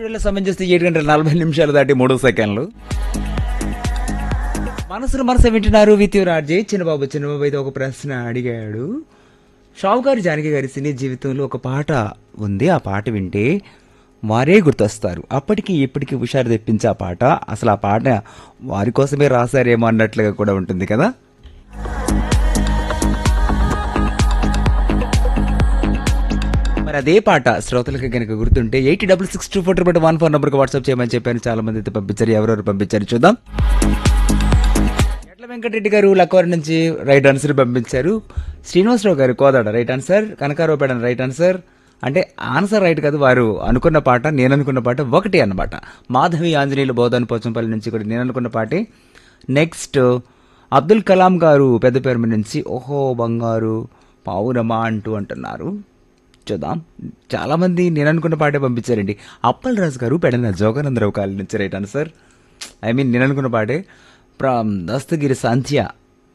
స్టూడియోలో సమయం చేస్తే ఏడు గంటల నలభై నిమిషాలు దాటి మూడు సెకండ్లు మనసును మనసు వింటున్నారు విత్ రాజే చిన్నబాబు చిన్నబాబు అయితే ఒక ప్రశ్న అడిగాడు షావుకారు జానకి గారి సినీ జీవితంలో ఒక పాట ఉంది ఆ పాట వింటే వారే గుర్తొస్తారు అప్పటికి ఇప్పటికి హుషారు తెప్పించే ఆ పాట అసలు ఆ పాట వారి కోసమే రాశారేమో అన్నట్లుగా కూడా ఉంటుంది కదా మరి అదే పాట శ్రోతలకు కనుక గుర్తుంటే eighty double six two four triple one phone నెంబర్కి వాట్సాప్ చేయమని చెప్పాను చాలా మంది అయితే పంపించారు ఎవరెవరు పంపించారు చూద్దాం ఎట్ల వెంకటరెడ్డి గారు లక్కవరం నుంచి రైట్ ఆన్సర్ పంపించారు Srinivasarao garu Kodada right answer Kanakaraopeta right answer అంటే ఆన్సర్ రైట్ కాదు వారు అనుకున్న పాట నేను అనుకున్న పాట ఒకటి అన్నమాట మాధవి ఆంజనేయులు బోధన పోచంపల్లి నుంచి కూడా నేను అనుకున్న పాటే నెక్స్ట్ అబ్దుల్ కలాం గారు పెద్ద పేరు నుంచి ఓహో బంగారు పావురమా అంటూ అంటున్నారు చూద్దాం చాలా మంది నేను అనుకున్న పాటే పంపించారండి అప్పల్ రాజు గారు పెడన జోగానందరావు కాలనీ నుంచి రైట్ ఆన్సర్ ఐ మీన్ నేను అనుకున్న పాటే ప్ర దస్తగిరి సంధ్య